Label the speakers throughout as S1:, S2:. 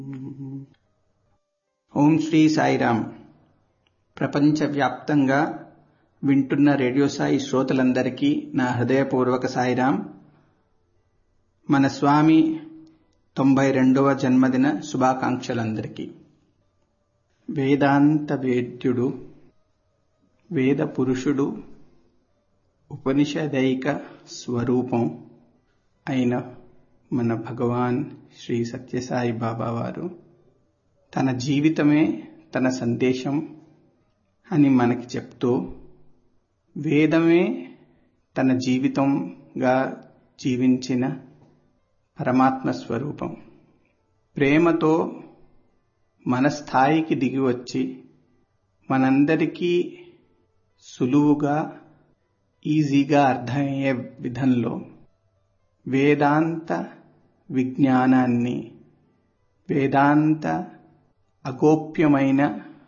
S1: ఓం శ్రీ సాయిరామ్ ప్రపంచవ్యాప్తంగా వింటున్న రేడియో సాయి శ్రోతలందరికీ నా హృదయపూర్వక సాయిరామ్ మన స్వామి తొంభై రెండవ జన్మదిన శుభాకాంక్షలందరికీ వేదాంత వేద్యుడు వేద పురుషుడు ఉపనిషదైక స్వరూపం అయిన మన భగవాన్ శ్రీ సత్యసాయి బాబా వారు తన జీవితమే తన సందేశం అని మనకి చెప్తూ వేదమే తన జీవితంగా జీవించిన పరమాత్మ స్వరూపం ప్రేమతో మన స్థాయికి దిగి వచ్చి మనందరికీ సులువుగా ఈజీగా అర్థమయ్యే విధంలో వేదాంత విజ్ఞానాన్ని వేదాంత అగోప్యమైన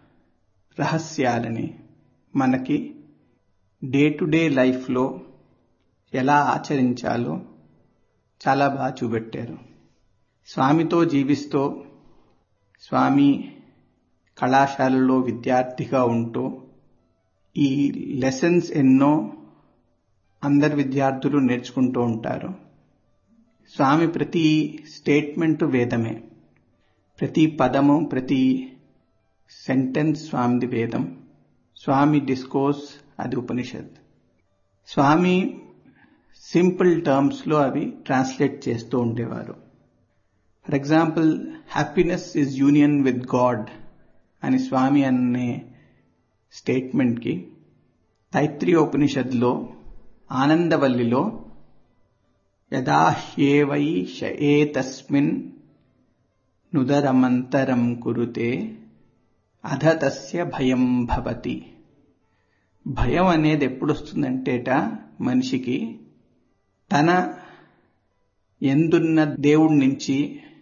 S1: రహస్యాలని మనకి డే టు డే లైఫ్లో ఎలా ఆచరించాలో చాలా బాగా చూపెట్టారు స్వామితో జీవిస్తూ స్వామి కళాశాలలో విద్యార్థిగా ఉంటూ ఈ లెసన్స్ ఎన్నో అందరు విద్యార్థులు నేర్చుకుంటూ ఉంటారు స్వామి ప్రతి స్టేట్మెంట్ వేదమే ప్రతి పదము ప్రతి సెంటెన్స్ స్వామిది వేదం స్వామి డిస్కోర్స్ అది ఉపనిషత్ స్వామి సింపుల్ టర్మ్స్లో అవి ట్రాన్స్లేట్ చేస్తూ ఉండేవారు for example happiness is union with God అని స్వామి అనే స్టేట్మెంట్కి తైత్రీయోపనిషత్లో ఆనందవల్లిలో యదా హ్యేవై ఏతస్మిన్ నుదరమంతరం కురుతే అధ తస్య భయం భవతి భయం అనేది ఎప్పుడు వస్తుందంటేట మనిషికి తన ఎందున్న దేవుడి నుంచి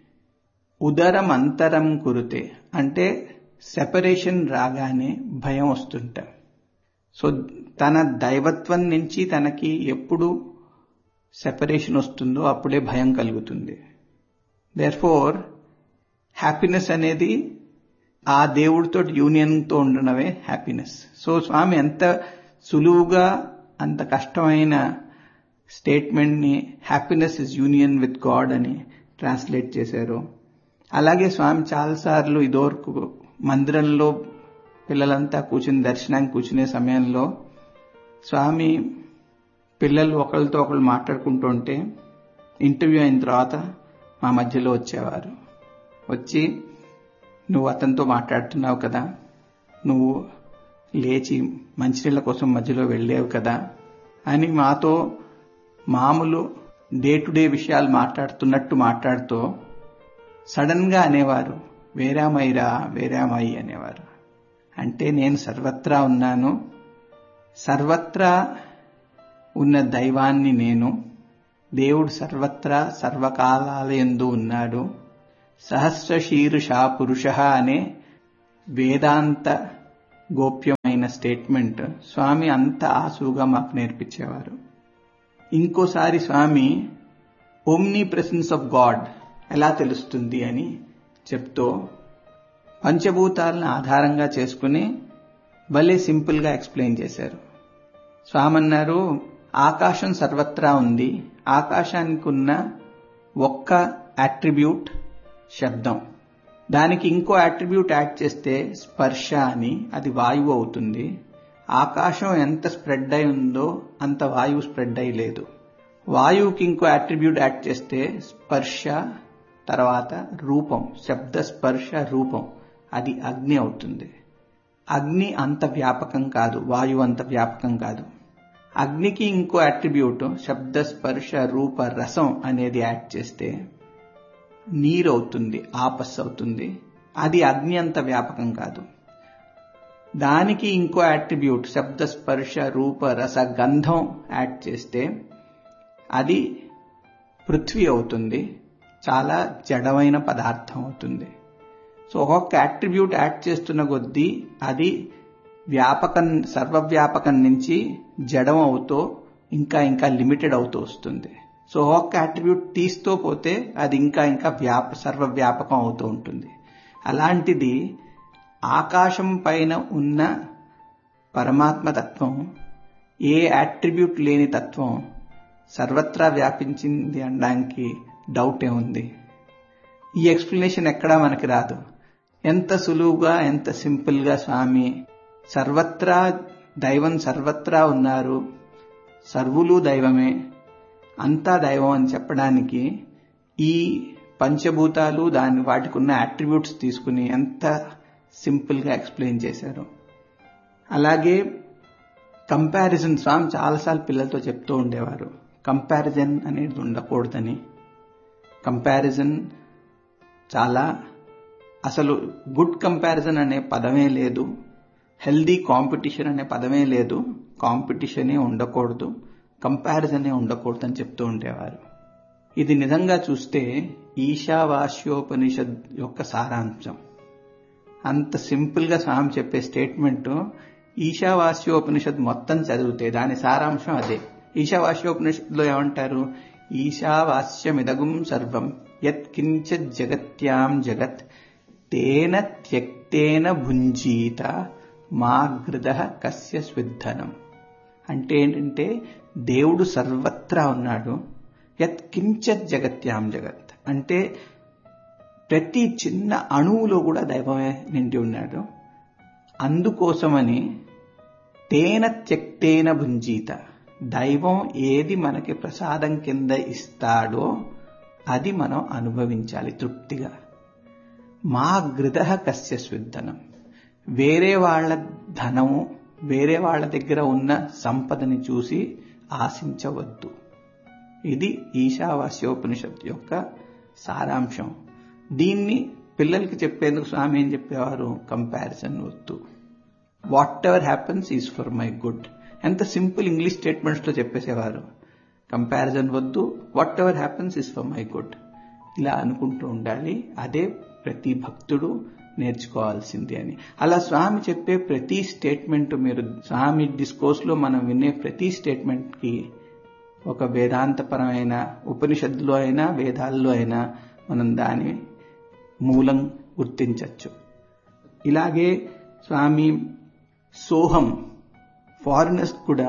S1: ఉదరం అంతరం కురితే అంటే సెపరేషన్ రాగానే భయం వస్తుంట సో తన దైవత్వం నుంచి తనకి ఎప్పుడు సెపరేషన్ వస్తుందో అప్పుడే భయం కలుగుతుంది దేర్ ఫోర్ హ్యాపీనెస్ అనేది ఆ దేవుడితో యూనియన్తో ఉండడమే హ్యాపీనెస్ సో స్వామి ఎంత సులువుగా అంత కష్టమైన స్టేట్మెంట్ని happiness is union with God అని ట్రాన్స్లేట్ చేశారు అలాగే స్వామి చాలాసార్లు ఇదివరకు మందిరంలో పిల్లలంతా కూర్చుని దర్శనానికి కూర్చునే సమయంలో స్వామి పిల్లలు ఒకరితో ఒకరు మాట్లాడుకుంటూ ఉంటే ఇంటర్వ్యూ అయిన తర్వాత మా మధ్యలో వచ్చేవారు వచ్చి నువ్వు అతనితో మాట్లాడుతున్నావు కదా నువ్వు లేచి మంచినీళ్ళ కోసం మధ్యలో వెళ్ళావు కదా అని మాతో మామూలు డే టు డే విషయాలు మాట్లాడుతున్నట్టు మాట్లాడుతూ సడన్గా అనేవారు వేరామైరా వేరామయ్యి అనేవారు అంటే నేను సర్వత్రా ఉన్నాను సర్వత్రా ఉన్న దైవాన్ని నేను దేవుడు సర్వత్రా సర్వకాలాలయందు ఉన్నాడు సహస్ర శీర్ష పురుష అనే వేదాంత గోప్యమైన స్టేట్మెంట్ స్వామి అంత ఆసుగా మాకు నేర్పించేవారు ఇంకోసారి Swami omnipresence of God ఎలా తెలుస్తుంది అని చెప్తూ పంచభూతాలను ఆధారంగా చేసుకుని భలే సింపుల్గా ఎక్స్ప్లెయిన్ చేశారు స్వామి అన్నారు ఆకాశం సర్వత్రా ఉంది ఆకాశానికి ఉన్న ఒక్క అట్రిబ్యూట్ శబ్దం దానికి ఇంకో అట్రిబ్యూట్ యాడ్ చేస్తే స్పర్శ అని అది వాయువు అవుతుంది ఆకాశం ఎంత స్ప్రెడ్ అయి ఉందో అంత వాయువు స్ప్రెడ్ అయి లేదు వాయువుకి ఇంకో అట్రిబ్యూట్ యాడ్ చేస్తే స్పర్శ తర్వాత రూపం శబ్ద స్పర్శ రూపం అది అగ్ని అవుతుంది అగ్ని అంత వ్యాపకం కాదు వాయువు అంత వ్యాపకం కాదు అగ్నికి ఇంకో అట్రిబ్యూట్ శబ్ద స్పర్శ రూప రసం అనేది యాడ్ చేస్తే నీరు అవుతుంది ఆపస్ అవుతుంది అది అగ్ని అంత వ్యాపకం కాదు దానికి ఇంకో అట్రిబ్యూట్ శబ్ద స్పర్శ రూప రస గంధం యాడ్ చేస్తే అది పృథ్వీ అవుతుంది చాలా జడమైన పదార్థం అవుతుంది సో ఒక్కొక్క అట్రిబ్యూట్ యాడ్ చేస్తున్న కొద్దీ అది వ్యాపకం సర్వవ్యాపకం నుంచి జడం అవుతూ ఇంకా ఇంకా లిమిటెడ్ అవుతూ వస్తుంది సో ఒక్క అట్రిబ్యూట్ తీస్తూ పోతే అది ఇంకా ఇంకా వ్యాప సర్వవ్యాపకం అవుతూ ఉంటుంది అలాంటిది ఆకాశం పైన ఉన్న పరమాత్మ తత్వం ఏ అట్రిబ్యూట్ లేని తత్వం సర్వత్రా వ్యాపించింది అనడానికి డౌట్ ఏముంది ఈ ఎక్స్ప్లెనేషన్ ఎక్కడా మనకి రాదు ఎంత సులువుగా ఎంత సింపుల్గా స్వామి సర్వత్రా దైవం సర్వత్రా ఉన్నారు సర్వులు దైవమే అంతా దైవం అని చెప్పడానికి ఈ పంచభూతాలు దాని వాటికి ఉన్న అట్రిబ్యూట్స్ తీసుకుని ఎంత సింపుల్గా ఎక్స్ప్లెయిన్ చేశారు అలాగే కంపారిజన్ స్వామి చాలాసార్లు పిల్లలతో చెప్తూ ఉండేవారు కంపారిజన్ అనేది ఉండకూడదని కంపారిజన్ చాలా అసలు గుడ్ కంపారిజన్ అనే పదమే లేదు హెల్దీ కాంపిటీషన్ అనే పదమే లేదు కాంపిటీషనే ఉండకూడదు కంపారిజనే ఉండకూడదు అని చెప్తూ ఉండేవారు ఇది నిజంగా చూస్తే ఈశావాస్యోపనిషద్ యొక్క సారాంశం అంత సింపుల్గా స్వామి చెప్పే స్టేట్మెంట్ ఈశావాస్యోపనిషద్ మొత్తం చదివితే దాని సారాంశం అదే ఈశావాస్యోపనిషత్తులో ఏమంటారు ఈశావాస్యమిదగుం సర్వం యత్ కించిత్ జగత్యాం జగత్ తేన త్యక్తేన భుంజీత మాగృద కస్య స్విద్ధనం అంటే ఏంటంటే దేవుడు సర్వత్రా ఉన్నాడు యత్ కించత్ జగత్యాం జగత్ అంటే ప్రతి చిన్న అణువులో కూడా దైవమే నిండి ఉన్నాడు అందుకోసమని తేన త్యక్తేన భుంజీత దైవం ఏది మనకి ప్రసాదం కింద ఇస్తాడో అది మనం అనుభవించాలి తృప్తిగా మా గృద కస్య స్విద్ధనం వేరే వాళ్ళ ధనము వేరే వాళ్ళ దగ్గర ఉన్న సంపదని చూసి ఆశించవద్దు ఇది ఈశావాస్యోపనిషత్ యొక్క సారాంశం దీన్ని పిల్లలకి చెప్పేందుకు స్వామి ఏం చెప్పేవారు కంపారిజన్ వద్దు whatever happens is for my good ఎంత సింపుల్ ఇంగ్లీష్ స్టేట్మెంట్స్తో చెప్పేసేవారు కంపారిజన్ వద్దు whatever happens is for my good ఇలా అనుకుంటూ ఉండాలి అదే ప్రతి భక్తుడు నేర్చుకోవాల్సింది అని అలా స్వామి చెప్పే ప్రతి స్టేట్మెంట్ మీరు స్వామి డిస్కోర్స్ లో మనం వినే ప్రతి స్టేట్మెంట్ కి ఒక వేదాంతపరమైన ఉపనిషత్తులో అయినా వేదాల్లో అయినా మనం దాని మూలం గుర్తించవచ్చు ఇలాగే స్వామి సోహం ఫారినర్స్ కూడా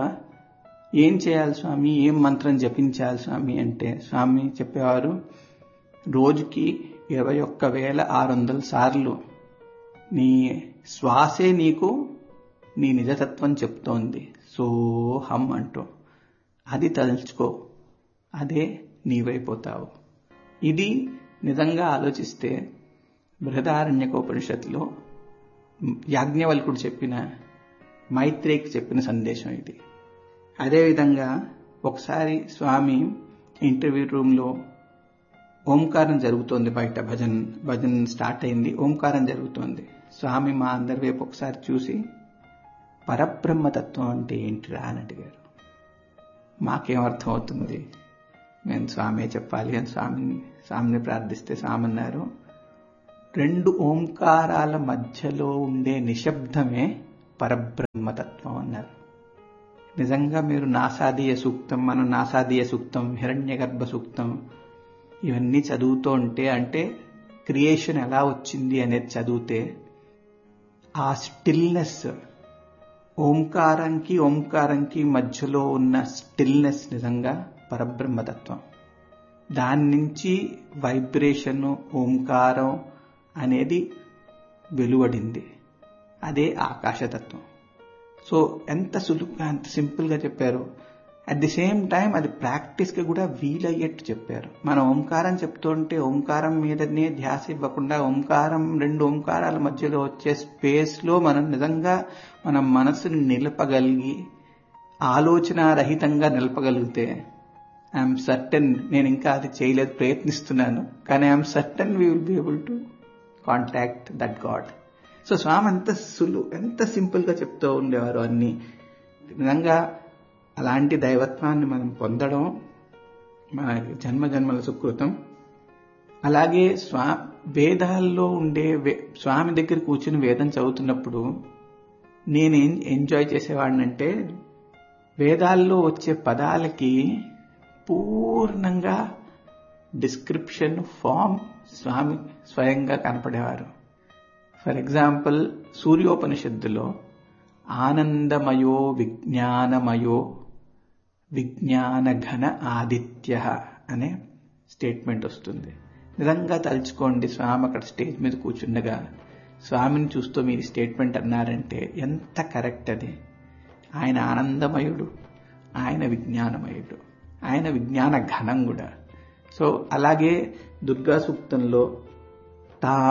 S1: ఏం చేయాలి స్వామి ఏం మంత్రం జపించాలి స్వామి అంటే స్వామి చెప్పేవారు రోజుకి ఇరవై ఒక్క వేల ఆరు వందల సార్లు నీ శ్వాసే నీకు నీ నిజతత్వం చెప్తోంది సోహం అంటూ అది తలుచుకో అదే నీవైపోతావు ఇది నిజంగా ఆలోచిస్తే బృహదారణ్యకోపనిషత్తులో యాజ్ఞవల్కుడు చెప్పిన మైత్రేకి చెప్పిన సందేశం ఇది అదేవిధంగా ఒకసారి స్వామి ఇంటర్వ్యూ రూమ్లో ఓంకారం జరుగుతోంది బయట భజన్ భజన్ స్టార్ట్ అయింది ఓంకారం జరుగుతోంది స్వామి మా అందరి వైపు ఒకసారి చూసి పరబ్రహ్మతత్వం అంటే ఏంటిరా అని అడిగారు మాకేమర్థం అవుతుంది మేము స్వామి చెప్పాలి అని స్వామిని స్వామిని ప్రార్థిస్తే స్వామి అన్నారు రెండు ఓంకారాల మధ్యలో ఉండే నిశ్శబ్దమే పరబ్రహ్మతత్వం అన్నారు నిజంగా మీరు నాసాదీయ సూక్తం మనం నాసాదీయ సూక్తం హిరణ్య గర్భ సూక్తం ఇవన్నీ చదువుతూ ఉంటే అంటే క్రియేషన్ ఎలా వచ్చింది అనేది చదివితే ఆ స్టిల్నెస్ ఓంకారంకి ఓంకారంకి మధ్యలో ఉన్న స్టిల్నెస్ నిజంగా పరబ్రహ్మతత్వం దాని నుంచి వైబ్రేషన్ ఓంకారం అనేది వెలువడింది అదే ఆకాశతత్వం సో ఎంత సులువుగా ఎంత సింపుల్గా చెప్పారు అట్ ది సేమ్ టైం అది ప్రాక్టీస్కి కూడా వీలయ్యేట్టు చెప్పారు మనం ఓంకారం చెప్తుంటే ఓంకారం మీదనే ధ్యాస ఇవ్వకుండా ఓంకారం రెండు ఓంకారాల మధ్యలో వచ్చే స్పేస్లో మనం నిజంగా మన మనసుని నిలపగలిగి ఆలోచన రహితంగా నిలపగలిగితే ఐఎమ్ సర్టన్ నేను ఇంకా అది చేయలేదు ప్రయత్నిస్తున్నాను కానీ I'm certain we will be able to contact that God so Swami ఎంత సులు ఎంత సింపుల్గా చెప్తూ ఉండేవారు అన్ని నిజంగా అలాంటి దైవత్వాన్ని మనం పొందడం మన జన్మ జన్మల సుకృతం అలాగే స్వా వేదాల్లో ఉండే స్వామి దగ్గర కూర్చుని వేదం చదువుతున్నప్పుడు నేను ఎంజాయ్ చేసేవాడినంటే వేదాల్లో వచ్చే పదాలకి సంపూర్ణంగా డిస్క్రిప్షన్ ఫామ్ స్వామి స్వయంగా కనపడేవారు ఫర్ ఎగ్జాంపుల్ సూర్యోపనిషత్తులో ఆనందమయో విజ్ఞానమయో విజ్ఞాన ఘన ఆదిత్య అనే స్టేట్మెంట్ వస్తుంది నిజంగా తలుచుకోండి స్వామి అక్కడ స్టేజ్ మీద కూర్చుండగా స్వామిని చూస్తూ మీరు స్టేట్మెంట్ అన్నారంటే ఎంత కరెక్ట్ అది ఆయన ఆనందమయుడు ఆయన విజ్ఞానమయుడు ఆయన విజ్ఞాన ఘనం కూడా సో అలాగే దుర్గా సూక్తంలో తా